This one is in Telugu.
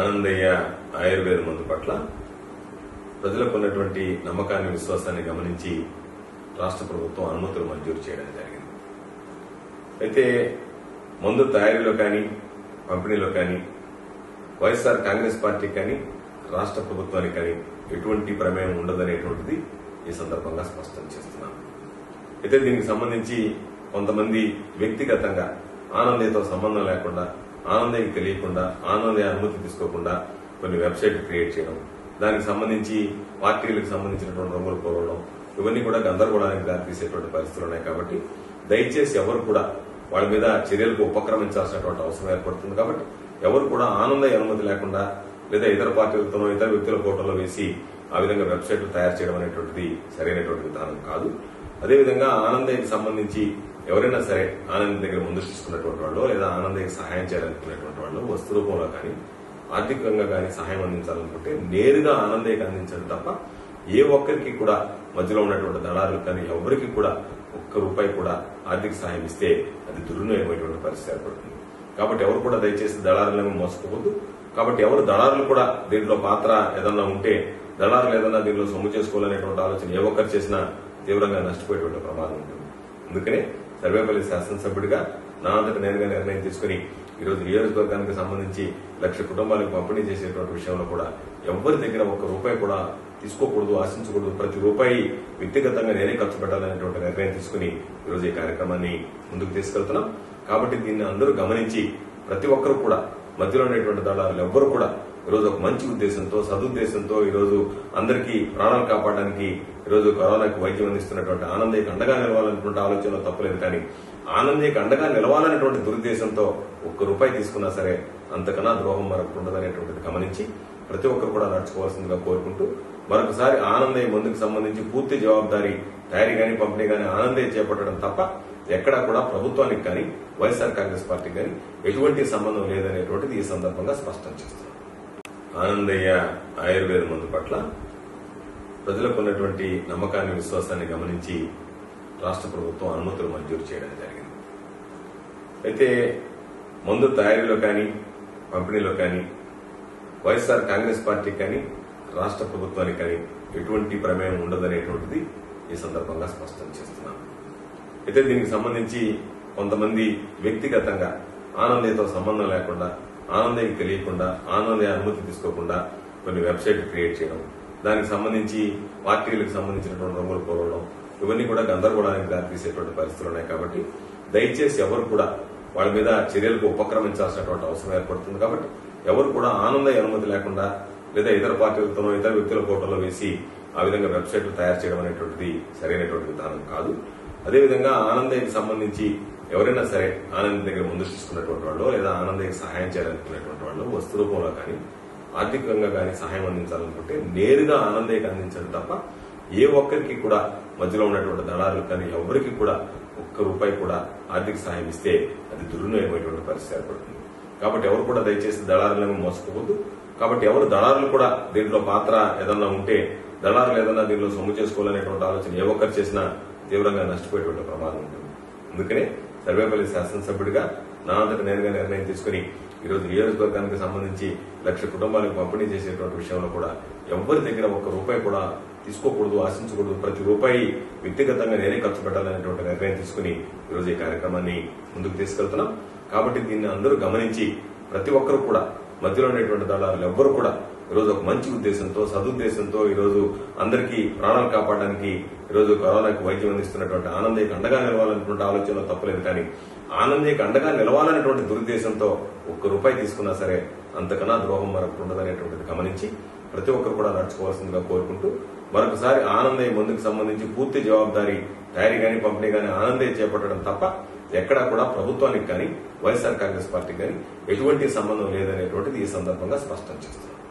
ఆనందయ్య ఆయుర్వేద మందు పట్ల ప్రజలకు ఉన్నటువంటి నమ్మకాన్ని విశ్వాసాన్ని గమనించి రాష్ట్ర ప్రభుత్వం అనుమతులు మంజూరు చేయడం జరిగింది అయితే మందు తయారీలో కానీ పంపిణీలో కానీ వైఎస్ఆర్ కాంగ్రెస్ పార్టీ కానీ రాష్ట్ర ప్రభుత్వానికి కానీ ఎటువంటి ప్రమేయం ఉండదనేటువంటిది ఈ సందర్భంగా స్పష్టం చేస్తున్నాను అయితే దీనికి సంబంధించి కొంతమంది వ్యక్తిగతంగా ఆనందయ్యతో సంబంధం లేకుండా ఆనందయ్యకి తెలియకుండా ఆనందయ్య అనుమతి తీసుకోకుండా కొన్ని వెబ్సైట్ క్రియేట్ చేయడం దానికి సంబంధించి పార్టీలకు సంబంధించినటువంటి రంగులు కోరడం ఇవన్నీ కూడా గందరగోళానికి దారితీసేటువంటి పరిస్థితులు ఉన్నాయి కాబట్టి దయచేసి ఎవరు కూడా వాళ్ళ మీద చర్యలకు ఉపక్రమించాల్సినటువంటి అవసరం ఏర్పడుతుంది కాబట్టి ఎవరు కూడా ఆనందయ్య అనుమతి లేకుండా లేదా ఇతర పార్టీలతోనో ఇతర వ్యక్తుల ఫోటోలో వేసి ఆ విధంగా వెబ్సైట్లు తయారు చేయడం అనేటువంటిది సరైనటువంటి విధానం కాదు అదేవిధంగా ఆనందయ్యకి సంబంధించి ఎవరైనా సరే ఆనంద్ దగ్గర ముందు తీసుకున్నటువంటి వాళ్ళు లేదా ఆనందయ్యకి సహాయం చేయాలనుకునేటువంటి వాళ్ళు వస్తు రూపంలో కానీ ఆర్థికంగా కానీ సహాయం అందించాలనుకుంటే నేరుగా ఆనందయ్యకి అందించడం తప్ప ఏ ఒక్కరికి కూడా మధ్యలో ఉన్నటువంటి దళారులు కానీ ఎవరికి కూడా ఒక్క రూపాయి కూడా ఆర్థిక సహాయం ఇస్తే అది దుర్వినియోగమైనటువంటి పరిస్థితి ఏర్పడుతుంది కాబట్టి ఎవరు కూడా దయచేసి దళారులను మోసపోవద్దు కాబట్టి ఎవరు దళారులు కూడా దీంట్లో పాత్ర ఏదన్నా ఉంటే దళారులు ఏదన్నా దీంట్లో సొమ్ము చేసుకోవాలనేటువంటి ఆలోచన ఏ ఒక్కరు చేసినా తీవ్రంగా నష్టపోయేటువంటి ప్రమాదం ఉంటుంది అందుకనే సర్వేపల్లి శాసనసభ్యుడిగా నా అంతట నేరుగా నిర్ణయం తీసుకుని ఈరోజు నియోజకవర్గానికి సంబంధించి లక్ష కుటుంబాలకు పంపిణీ చేసేటువంటి విషయంలో కూడా ఎవరి దగ్గర ఒక్క రూపాయి కూడా తీసుకోకూడదు ఆశించకూడదు ప్రతి రూపాయి వ్యక్తిగతంగా నేనే ఖర్చు పెట్టాలనేటువంటి నిర్ణయం తీసుకుని ఈరోజు ఈ కార్యక్రమాన్ని ముందుకు తీసుకెళ్తున్నాం కాబట్టి దీన్ని అందరూ గమనించి ప్రతి ఒక్కరు కూడా మధ్యలో ఉండేటువంటి దళారులు ఎవ్వరు కూడా ఈరోజు ఒక మంచి ఉద్దేశంతో సదుద్దేశంతో ఈరోజు అందరికీ ప్రాణాలు కాపాడడానికి ఈరోజు కరోనాకు వైద్యం అందిస్తున్నటువంటి ఆనందయ్యకి అండగా నిలవాలన్నటువంటి ఆలోచన తప్పలేదు కానీ ఆనందయ్యకి అండగా నిలవాలనేటువంటి దురుద్దేశంతో ఒక్క రూపాయి తీసుకున్నా సరే అంతకన్నా ద్రోహం మరొకటి ఉండదనేటువంటిది గమనించి ప్రతి ఒక్కరు కూడా నడుచుకోవాల్సిందిగా కోరుకుంటూ మరొకసారి ఆనందయ్య ముందుకు సంబంధించి పూర్తి జవాబుదారీ తయారీ గాని పంపిణీ గాని ఆనందయ్య చేపట్టడం తప్ప ఎక్కడా కూడా ప్రభుత్వానికి కానీ వైఎస్ఆర్ కాంగ్రెస్ పార్టీకి కానీ ఎటువంటి సంబంధం లేదనేటువంటిది ఈ సందర్భంగా స్పష్టం చేస్తున్నాం ఆనందయ్య ఆయుర్వేద మందు పట్ల ప్రజలకు ఉన్నటువంటి నమ్మకాన్ని విశ్వాసాన్ని గమనించి రాష్ట్ర ప్రభుత్వం అనుమతులు మంజూరు చేయడం జరిగింది అయితే మందు తయారీలో కానీ పంపిణీలో కానీ వైఎస్ఆర్ కాంగ్రెస్ పార్టీ కానీ రాష్ట్ర ప్రభుత్వానికి కానీ ఎటువంటి ప్రమేయం ఉండదనేటువంటిది ఈ సందర్భంగా స్పష్టం చేస్తున్నాను అయితే దీనికి సంబంధించి కొంతమంది వ్యక్తిగతంగా ఆనందయ్యతో సంబంధం లేకుండా ఆనందయ్యకి తెలియకుండా ఆనందయ్య అనుమతి తీసుకోకుండా కొన్ని వెబ్సైట్ క్రియేట్ చేయడం దానికి సంబంధించి పార్టీలకు సంబంధించినటువంటి రంగులు కోరడం ఇవన్నీ కూడా గందరగోళానికి దారితీసేటువంటి పరిస్థితులు ఉన్నాయి కాబట్టి దయచేసి ఎవరు కూడా వాళ్ళ మీద చర్యలకు ఉపక్రమించాల్సినటువంటి అవసరం ఏర్పడుతుంది కాబట్టి ఎవరు కూడా ఆనందయ్య అనుమతి లేకుండా లేదా ఇతర పార్టీలతోనో ఇతర వ్యక్తుల ఫోటోలో వేసి ఆ విధంగా వెబ్సైట్లు తయారు చేయడం అనేటువంటిది సరైనటువంటి విధానం కాదు అదేవిధంగా ఆనందయ్యకి సంబంధించి ఎవరైనా సరే ఆనంద్ దగ్గర ముందు తీసుకున్నటువంటి వాళ్ళు లేదా ఆనందయ్యకి సహాయం చేయాలనుకునేటువంటి వాళ్ళు వస్తు రూపంలో కానీ ఆర్థికంగా కానీ సహాయం అందించాలనుకుంటే నేరుగా ఆనందయ్యకి అందించడం తప్ప ఏ ఒక్కరికి కూడా మధ్యలో ఉన్నటువంటి దళారులు కానీ ఎవరికి కూడా ఒక్క రూపాయి కూడా ఆర్థిక సహాయం ఇస్తే అది దుర్వినియోగమైనటువంటి పరిస్థితి ఏర్పడుతుంది కాబట్టి ఎవరు కూడా దయచేసి దళారులను మోసపోవద్దు కాబట్టి ఎవరు దళారులు కూడా దీంట్లో పాత్ర ఏదన్నా ఉంటే దళారులు ఏదన్నా దీనిలో సొమ్ము చేసుకోవాలనేటువంటి ఆలోచన ఏ ఒక్కరు చేసినా తీవ్రంగా నష్టపోయేటువంటి ప్రమాదం ఉంటుంది అందుకనే సర్వేపల్లి శాసనసభ్యుడిగా నా అంతట నేరుగా నిర్ణయం తీసుకుని ఈరోజు నియోజకవర్గానికి సంబంధించి లక్ష కుటుంబాలకు పంపిణీ చేసేటువంటి విషయంలో కూడా ఎవరి దగ్గర ఒక్క రూపాయి కూడా తీసుకోకూడదు ఆశించకూడదు ప్రతి రూపాయి వ్యక్తిగతంగా నేనే ఖర్చు పెట్టాలనేటువంటి నిర్ణయం తీసుకుని ఈరోజు ఈ కార్యక్రమాన్ని ముందుకు తీసుకెళ్తున్నాం కాబట్టి దీన్ని అందరూ గమనించి ప్రతి ఒక్కరు కూడా మధ్యలో ఉండేటువంటి దళారులు ఎవ్వరు కూడా ఈరోజు ఒక మంచి ఉద్దేశంతో సదుద్దేశంతో ఈరోజు అందరికీ ప్రాణాలు కాపాడడానికి ఈరోజు కరోనాకు వైద్యం అందిస్తున్నటువంటి ఆనందయ్యకి అండగా నిలవాలన్నటువంటి ఆలోచన తప్పలేదు కానీ ఆనందయ్యకి అండగా నిలవాలనేటువంటి దురుద్దేశంతో ఒక్క రూపాయి తీసుకున్నా సరే అంతకన్నా ద్రోహం మరొకటి ఉండదనేటువంటిది గమనించి ప్రతి ఒక్కరు కూడా నడుచుకోవాల్సిందిగా కోరుకుంటూ మరొకసారి ఆనందయ్య ముందుకు సంబంధించి పూర్తి జవాబుదారీ తయారీ గాని పంపిణీ గాని ఆనందయ్య చేపట్టడం తప్ప ఎక్కడా కూడా ప్రభుత్వానికి కానీ వైఎస్ఆర్ కాంగ్రెస్ పార్టీకి కానీ ఎటువంటి సంబంధం లేదనేటువంటిది ఈ సందర్భంగా స్పష్టం చేస్తున్నారు